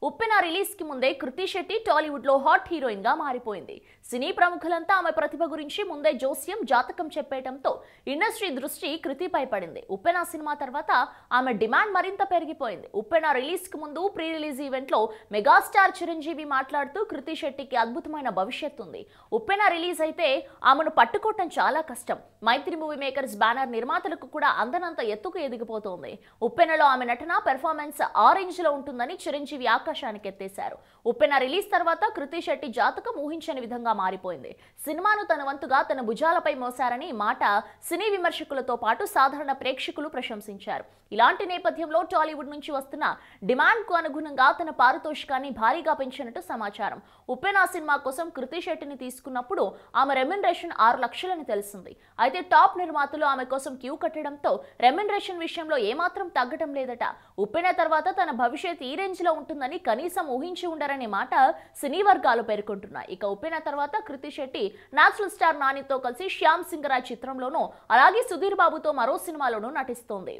ఉప్పెన release కి ముందే కృతి శెట్టి టాలీవుడ్ లో హాట్ హీరోయిన్ గా మారిపోయింది సినీ ప్రముఖులంతా ఆమె ప్రతిభ గురించి ముందే జోస్యం జాతకం చెప్పేయడంతో ఇండస్ట్రీ దృష్టి కృతిపై పడింది ఉప్పెన సినిమా తర్వాత ఆమె డిమాండ్ మరింత పెరిగిపోయింది ఉప్పెన రిలీజ్ కి ముందు ప్రీ రిలీజ్ ఈవెంట్ లో మెగాస్టార్ చిరంజీవి మాట్లాడుతూ కృతి శెట్టికి అద్భుతమైన భవిష్యత్తు ఉంది ఉప్పెన రిలీజ్ అయితే ఆమెను పట్టుకోవటం చాలా కష్టం మైత్రి మూవీ మేకర్స్ బ్యానర్ నిర్మాతలకు కూడా అందనంత ఎత్తుకు ఎదిగిపోతోంది ఉప్పెనలో ఆమె నటన పెర్ఫార్మెన్స్ ఆరెంజ్ లో ఉంటుందని చిరంజీవి ఆకాశానికి ఎత్తేశారు ఉప్పెన రిలీజ్ తర్వాత కృతి శెట్టి జాతకం ఊహించని విధంగా మారిపోయింది సినిమాను తన వంతుగా తన భుజాలపై మోసారని ఈ మాట సినీ విమర్శకులతో పాటు సాధారణ ప్రేక్షకులు ప్రశంసించారు ఇలాంటి నేపథ్యంలో టాలీవుడ్ నుంచి వస్తున్న డిమాండ్ కు అనుగుణంగా తన పారితోషికాన్ని భారీగా పెంచినట్టు సమాచారం ఉప్పెన సినిమా కోసం కృతి శెట్టిని తీసుకున్నప్పుడు ఆమె రెమ్యునరేషన్ ఆరు లక్షలని తెలిసింది అయితే టాప్ నిర్మాతలు ఆమె కోసం క్యూ కట్టడంతో రెమ్యునరేషన్ విషయంలో ఏమాత్రం తగ్గటం లేదట ఉప్పెన తర్వాత తన భవిష్యత్ ఈ రేంజ్ లో ఉంటుందని కనీసం ఊహించి ఉండరనే మాట సినీ వర్గాలు పేర్కొంటున్నాయి ఇక ఉప్పెన తర్వాత కృతి శెట్టి నేచురల్ స్టార్ నానితో కలిసి శ్యామ్ సింగరాజ్ చిత్రంలోనూ అలాగే సుధీర్ బాబుతో మరో సినిమాలోనూ నటిస్తోంది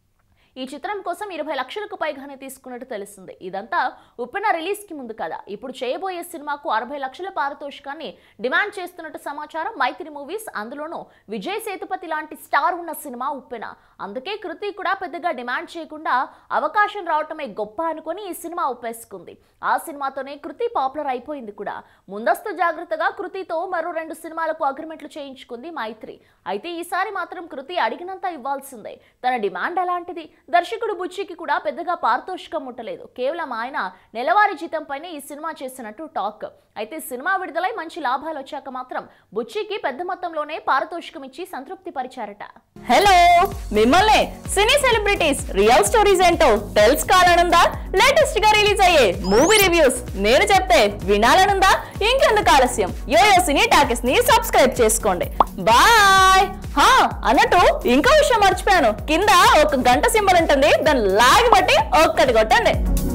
ఈ చిత్రం కోసం ఇరవై లక్షలకు పైగానే తీసుకున్నట్టు తెలిసింది ఇదంతా ఉప్పెన రిలీజ్ కి ముందు కదా ఇప్పుడు చేయబోయే సినిమాకు అరవై లక్షల పారితోషికాన్ని డిమాండ్ చేస్తున్నట్టు సమాచారం మైత్రి మూవీస్ అందులోనూ విజయ్ సేతుపతి లాంటి స్టార్ ఉన్న సినిమా ఉప్పెన అందుకే కృతి కూడా పెద్దగా డిమాండ్ చేయకుండా అవకాశం రావటమే గొప్ప అనుకొని ఈ సినిమా ఒప్పేసుకుంది ఆ సినిమాతోనే కృతి పాపులర్ అయిపోయింది కూడా ముందస్తు జాగ్రత్తగా కృతితో మరో రెండు సినిమాలకు అగ్రిమెంట్లు చేయించుకుంది మైత్రి అయితే ఈసారి మాత్రం కృతి అడిగినంత ఇవ్వాల్సిందే తన డిమాండ్ అలాంటిది దర్శకుడు బుచ్చికి కూడా పెద్దగా పారితోషికం ముట్టలేదు కేవలం ఆయన నెలవారీ జీతంపైనే ఈ సినిమా చేసినట్టు టాక్ అయితే సినిమా విడుదలై మంచి లాభాలు వచ్చాక మాత్రం బుచ్చికి పెద్ద మొత్తంలోనే పారితోషికం ఇచ్చి సంతృప్తి పరిచారట హలో మిమ్మల్ని సినీ సెలబ్రిటీస్ రియల్ స్టోరీస్ ఏంటో తెలుసుకోవాలనుందా లేటెస్ట్ గా రిలీజ్ అయ్యే మూవీ రివ్యూస్ నేను చెప్తే వినాలనుందా ఇంకెందుకు ఆలస్యం యోయో సినీ టాకెస్ ని సబ్స్క్రైబ్ చేసుకోండి బాయ్ హా అన్నట్టు ఇంకో విషయం మర్చిపోయాను కింద ఒక గంట సింబల్ ఉంటుంది దాన్ని లాగి బట్టి ఒక్కటి కొట్టండి